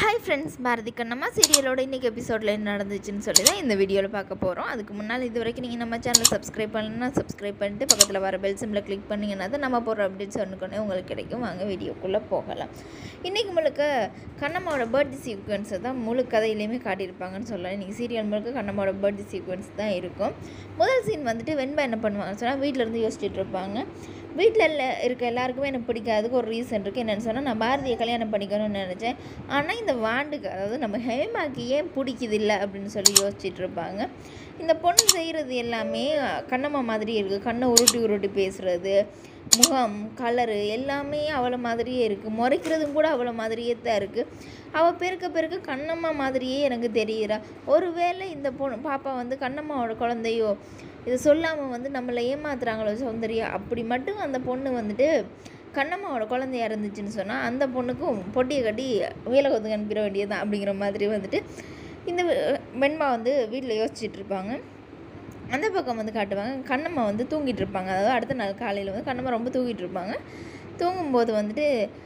hi friends Bharathi Kannamma சீரியலோட இன்றைக்கி எபிசோடில் என்ன நடந்துச்சுன்னு சொல்லி தான் இந்த வீடியோவில் பார்க்க போகிறோம் அதுக்கு முன்னால் இது வரைக்கும் நீங்கள் நம்ம சேனலை சப்ஸ்கிரைப் பண்ணலன்னா சப்ஸ்கிரைப் பண்ணிட்டு பக்கத்தில் வர பெல் சிம்மில் கிளிக் பண்ணிங்கன்னா தான் நம்ம போடுற அப்டேட்ஸ் ஒன்றுக்கொன்னே உங்களுக்கு கிடைக்கும் வாங்க வீடியோக்குள்ளே போகலாம் இன்றைக்கி முழுக்க கண்ணம்மாவோட பர்த்டே சீக்வன்ஸை தான் முழு கதையிலையுமே காட்டியிருப்பாங்கன்னு சொல்லலாம் இன்றைக்கி சீரியல் முழுக்க கண்ணம்மாவோட பர்த்டே சீக்வன்ஸ் தான் இருக்கும் முதல் சீன் வந்துட்டு வெண்பா என்ன பண்ணுவாங்கன்னு சொன்னால் வீட்டில் இருந்து யோசிச்சுட்டு இருப்பாங்க வீட்டில் இருக்க எல்லாருக்குமே எனக்கு பிடிக்காததுக்கு ஒரு ரீசன் இருக்குது என்னென்னு சொன்னால் நான் பாரதியை கல்யாணம் பண்ணிக்கணும்னு நினச்சேன் ஆனால் இந்த வாண்டுக்கு அதாவது நம்ம ஹேமாக்கு ஏன் பிடிக்குது இல்லை அப்படின்னு சொல்லி யோசிச்சுட்டு இருப்பாங்க இந்த பொண்ணு செய்கிறது எல்லாமே கண்ணம்மா மாதிரி இருக்குது கண்ணை உருட்டி உருட்டி பேசுகிறது முகம் கலரு எல்லாமே அவளை மாதிரியே இருக்குது முறைக்கிறதும் கூட அவளை மாதிரியே தான் இருக்குது அவள் பெருக்க பெருக்க கண்ணம்மா மாதிரியே எனக்கு தெரியுறா ஒருவேளை இந்த பொண்ணு பாப்பா வந்து கண்ணம்மாவோட குழந்தையோ இது சொல்லாமல் வந்து நம்மளை ஏமாத்துறாங்களோ சௌந்தர்யா அப்படி மட்டும் அந்த பொண்ணு வந்துட்டு கண்ணம்மாவோட குழந்தையா இருந்துச்சுன்னு சொன்னால் அந்த பொண்ணுக்கும் பொட்டியை கட்டி வேலை கொத்துக்கு அனுப்பிட வேண்டியதுதான் அப்படிங்கிற மாதிரி வந்துட்டு இந்த வெண்மா வந்து வீட்டில் யோசிச்சுட்டு இருப்பாங்க அந்த பக்கம் வந்து காட்டுவாங்க கண்ணம்மா வந்து தூங்கிட்டு இருப்பாங்க அதாவது அடுத்த நாள் காலையில் வந்து கண்ணம்மா ரொம்ப தூங்கிட்டு இருப்பாங்க தூங்கும்போது வந்துட்டு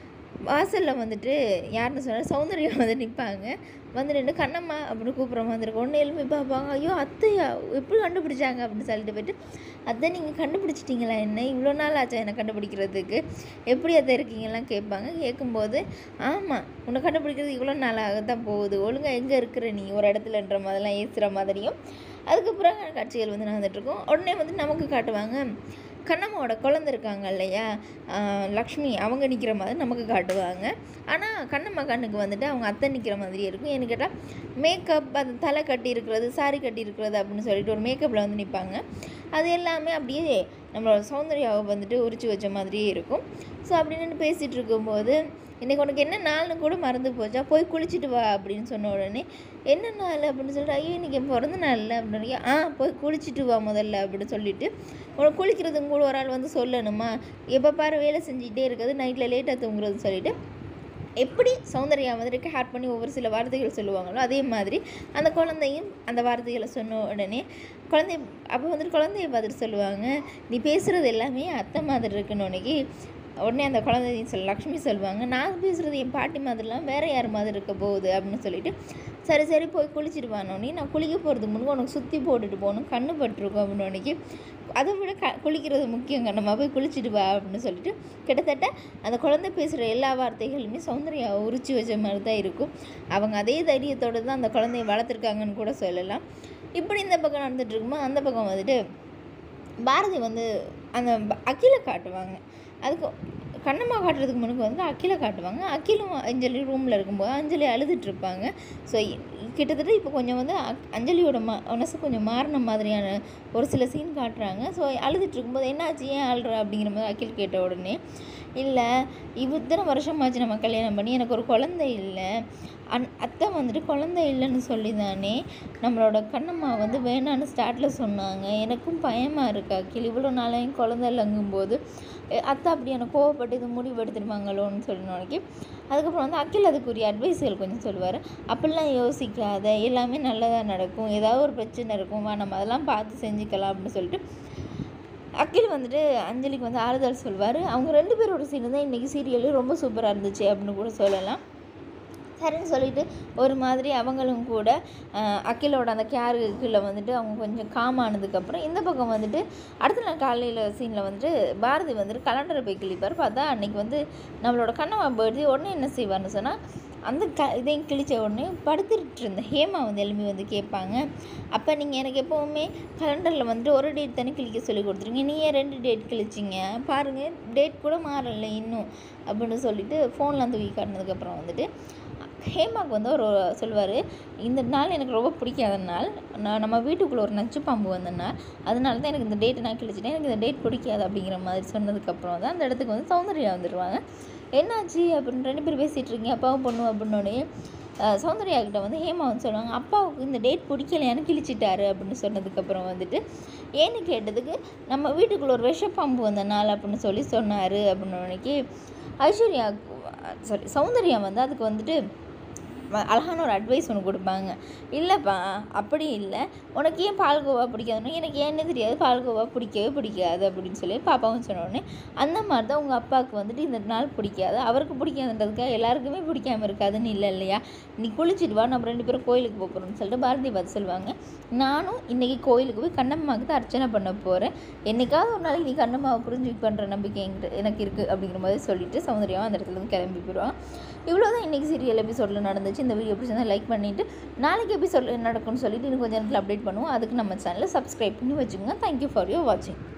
வாசலில் வந்துட்டு யாருன்னு சொன்னால் சௌந்தர்யம் வந்து நிற்பாங்க வந்து நின்று கண்ணம்மா அப்படின்னு கூப்பிட்ற மாதிரி இருக்கும் ஒன்று எழுப்பி பார்ப்பாங்க ஐயோ அத்தையா எப்படி கண்டுபிடிச்சாங்க அப்படின்னு சொல்லிட்டு போயிட்டு அத்தை நீங்கள் கண்டுபிடிச்சிட்டிங்களா என்ன இவ்வளோ நாள் ஆச்சா என்னை கண்டுபிடிக்கிறதுக்கு எப்படி அத்தை இருக்கீங்கலாம் கேட்பாங்க கேட்கும்போது ஆமாம் உன்னை கண்டுபிடிக்கிறது இவ்வளோ நாளாக தான் போகுது ஒழுங்காக எங்கே இருக்கிற நீ ஒரு இடத்துலன்ற மாதிரிலாம் ஏசுகிற மாதிரியும் அதுக்கப்புறம் காட்சிகள் வந்து நடந்துட்டுருக்கோம் உடனே வந்து நமக்கு காட்டுவாங்க கண்ணம்மாவோட குழந்த இருக்காங்க இல்லையா லக்ஷ்மி அவங்க நிற்கிற மாதிரி நமக்கு காட்டுவாங்க ஆனால் கண்ணம்மா கண்ணுக்கு வந்துட்டு அவங்க அத்தை நிற்கிற மாதிரியே இருக்கும் ஏன்னு கேட்டால் மேக்கப் அது தலை கட்டி இருக்கிறது சாரி கட்டி இருக்கிறது அப்படின்னு சொல்லிட்டு ஒரு மேக்கப்பில் வந்து நிற்பாங்க அது எல்லாமே அப்படியே நம்மளோட சௌந்தர்யாவை வந்துட்டு உரிச்சு வச்ச மாதிரியே இருக்கும் ஸோ அப்படின்னு பேசிகிட்டு இருக்கும்போது இன்றைக்கி உனக்கு என்ன நாள்னு கூட மறந்து போச்சா போய் குளிச்சுட்டு வா அப்படின்னு சொன்ன உடனே என்ன நாள் அப்படின்னு சொல்லிட்டு ஐயோ இன்றைக்கி என் பிறந்த நாளில் அப்படின்னு ஆ போய் குளிச்சுட்டு வா முதல்ல அப்படின்னு சொல்லிட்டு உனக்கு குளிக்கிறதும் கூட ஒரு ஆள் வந்து சொல்லணுமா எப்போ பாரு வேலை செஞ்சுக்கிட்டே இருக்கிறது நைட்டில் லேட்டாக தூங்குறதுன்னு சொல்லிட்டு எப்படி சௌந்தர்யா வந்துட்டு ஹேட் பண்ணி ஒவ்வொரு சில வார்த்தைகள் சொல்லுவாங்களோ அதே மாதிரி அந்த குழந்தையும் அந்த வார்த்தைகளை சொன்ன உடனே குழந்தை அப்போ வந்துட்டு குழந்தைய பார்த்துட்டு சொல்லுவாங்க நீ பேசுகிறது எல்லாமே அத்தை மாதிரி இருக்குன்னு உனக்கு உடனே அந்த குழந்தையும் சொல் லக்ஷ்மி சொல்லுவாங்க நான் பேசுகிறது என் பாட்டி மாதிரிலாம் வேறு யார் மாதிரி இருக்க போகுது அப்படின்னு சொல்லிட்டு சரி சரி போய் குளிச்சுட்டு வானோடனே நான் குளிக்க போகிறதுக்கு முன்னாடி உனக்கு சுற்றி போட்டுட்டு போகணும் கண்ணு பட்டிருக்கும் அப்படின்னு உனக்கு அதை விட க குளிக்கிறது முக்கியம் நம்ம போய் குளிச்சுட்டு வா அப்படின்னு சொல்லிட்டு கிட்டத்தட்ட அந்த குழந்தை பேசுகிற எல்லா வார்த்தைகளுமே சௌந்தர்யா உரிச்சு வச்ச மாதிரி தான் இருக்கும் அவங்க அதே தைரியத்தோடு தான் அந்த குழந்தைய வளர்த்துருக்காங்கன்னு கூட சொல்லலாம் இப்படி இந்த பக்கம் நடந்துட்டு இருக்கும்போது அந்த பக்கம் வந்துட்டு பாரதி வந்து அந்த அகிலை காட்டுவாங்க அதுக்கு கண்ணம்மா காட்டுறதுக்கு முன்னுக்கு வந்து அகிலை காட்டுவாங்க அகிலும் அஞ்சலி ரூமில் இருக்கும்போது அஞ்சலி அழுதுட்டு இருப்பாங்க ஸோ கிட்டத்தட்ட இப்போ கொஞ்சம் வந்து அஞ்சலியோட ம மனசு கொஞ்சம் மாறின மாதிரியான ஒரு சில சீன் காட்டுறாங்க ஸோ அழுதுட்டு இருக்கும்போது என்னாச்சு ஏன் அழுற அப்படிங்கிற மாதிரி அகில் கேட்ட உடனே இல்லை இத்தனை வருஷமாச்சு நம்ம கல்யாணம் பண்ணி எனக்கு ஒரு குழந்தை இல்லை அன் அத்தை வந்துட்டு குழந்தை இல்லைன்னு சொல்லி தானே நம்மளோட கண்ணம்மா வந்து வேணான்னு ஸ்டார்ட்டில் சொன்னாங்க எனக்கும் பயமாக இருக்கா அக்கில் இவ்வளோ நாளையும் குழந்தை இல்லைங்கும்போது அத்தை அப்படி எனக்கு கோவப்பட்டு இது முடிவு எடுத்துருவாங்களோன்னு சொல்லினோடக்கி அதுக்கப்புறம் வந்து அக்கில் அதுக்குரிய அட்வைஸுகள் கொஞ்சம் சொல்லுவார் அப்படிலாம் யோசிக்காத எல்லாமே நல்லதாக நடக்கும் ஏதாவது ஒரு பிரச்சனை இருக்கும் வா நம்ம அதெல்லாம் பார்த்து செஞ்சுக்கலாம் அப்படின்னு சொல்லிட்டு அகில் வந்துட்டு அஞ்சலிக்கு வந்து ஆறுதல் சொல்வார் அவங்க ரெண்டு பேரோட சீன் தான் இன்றைக்கி சீரியலு ரொம்ப சூப்பராக இருந்துச்சு அப்படின்னு கூட சொல்லலாம் சரின்னு சொல்லிட்டு ஒரு மாதிரி அவங்களும் கூட அக்கிலோட அந்த கேருக்குள்ளே வந்துட்டு அவங்க கொஞ்சம் காம் ஆனதுக்கப்புறம் இந்த பக்கம் வந்துட்டு அடுத்த நாள் காலையில் சீனில் வந்துட்டு பாரதி வந்துட்டு கலண்டரை போய் கிழிப்பார் பார்த்தா அன்றைக்கி வந்து நம்மளோட கண்ணம்மா பர்த்டே உடனே என்ன செய்வார்னு சொன்னால் அந்த க இதையும் கிழிச்ச உடனே படுத்துட்டு இருந்த ஹேமா வந்து எழுப்பி வந்து கேட்பாங்க அப்போ நீங்கள் எனக்கு எப்போவுமே கலண்டரில் வந்துட்டு ஒரு டேட் தானே கிழிக்க சொல்லி கொடுத்துருங்க நீ ஏன் ரெண்டு டேட் கிழிச்சிங்க பாருங்கள் டேட் கூட மாறலை இன்னும் அப்படின்னு சொல்லிட்டு ஃபோன்லாம் தூக்கி காட்டினதுக்கப்புறம் வந்துட்டு ஹேமாவுக்கு வந்து ஒரு சொல்லுவார் இந்த நாள் எனக்கு ரொம்ப பிடிக்காத நாள் நான் நம்ம வீட்டுக்குள்ளே ஒரு நச்சு பாம்பு வந்த நாள் அதனால தான் எனக்கு இந்த டேட்டை நான் கிழிச்சிட்டேன் எனக்கு இந்த டேட் பிடிக்காது அப்படிங்கிற மாதிரி சொன்னதுக்கப்புறம் தான் அந்த இடத்துக்கு வந்து சௌந்தர்யா வந்துடுவாங்க என்னாச்சு அப்படின்னு ரெண்டு பேர் பேசிகிட்டு இருக்கீங்க அப்பாவும் பொண்ணு அப்படின்னோடனே சௌந்தர்யா கிட்ட வந்து ஹேமா வந்து சொல்லுவாங்க அப்பாவுக்கு இந்த டேட் பிடிக்கலையான்னு கிழிச்சிட்டாரு அப்படின்னு சொன்னதுக்கப்புறம் வந்துட்டு ஏன்னு கேட்டதுக்கு நம்ம வீட்டுக்குள்ளே ஒரு விஷப்பாம்பு வந்த நாள் அப்படின்னு சொல்லி சொன்னார் அப்படின்னு ஐஸ்வர்யா சாரி சௌந்தர்யா வந்து அதுக்கு வந்துட்டு வ- அழகான ஒரு அட்வைஸ் ஒன்று கொடுப்பாங்க இல்லைப்பா அப்படி இல்லை உனக்கு ஏன் பால்கோவா பிடிக்காதுன்னா எனக்கு ஏன்னு தெரியாது பால்கோவா பிடிக்கவே பிடிக்காது அப்படின்னு சொல்லி பாப்பாவும் சொன்ன உடனே அந்த மாதிரி தான் உங்கள் அப்பாவுக்கு வந்துட்டு இந்த நாள் பிடிக்காது அவருக்கு பிடிக்காதுன்றதுக்காக எல்லாருக்குமே பிடிக்காம இருக்காதுன்னு இல்லை இல்லையா நீ குளிச்சுட்டு வா நம்ம ரெண்டு பேரும் கோயிலுக்கு போக போகிறோம்னு சொல்லிட்டு பாரதி பார்த்து சொல்லுவாங்க நானும் இன்றைக்கி கோயிலுக்கு போய் கண்ணம்மாவுக்கு தான் அர்ச்சனை பண்ண போகிறேன் என்னைக்காவது ஒரு நாளைக்கு நீ கண்ணம்மாவை புரிஞ்சு பண்ணுற நம்பிக்கை என்கிட்ட எனக்கு இருக்குது அப்படிங்கிற மாதிரி சொல்லிட்டு சௌந்தர்யாவும் அந்த இடத்துல இருந்து கிளம்பி போயிடுவாங்க இவ்வளோதான் இன்றைக்கி சீரியல் எபிசோடில் நடந்துச்சு இந்த வீடியோ பிடிச்சிருந்தா லைக் பண்ணிவிட்டு நாளைக்கு எபிசோடில் என்ன நடக்கும்னு சொல்லிட்டு இன்னும் கொஞ்சம் நேரத்தில் அப்டேட் பண்ணுவோம் அதுக்கு நம்ம சேனலை சப்ஸ்கிரைப் பண்ணி வச்சுக்கோங்க தேங்க்யூ ஃபார் யூர் வாட்சிங்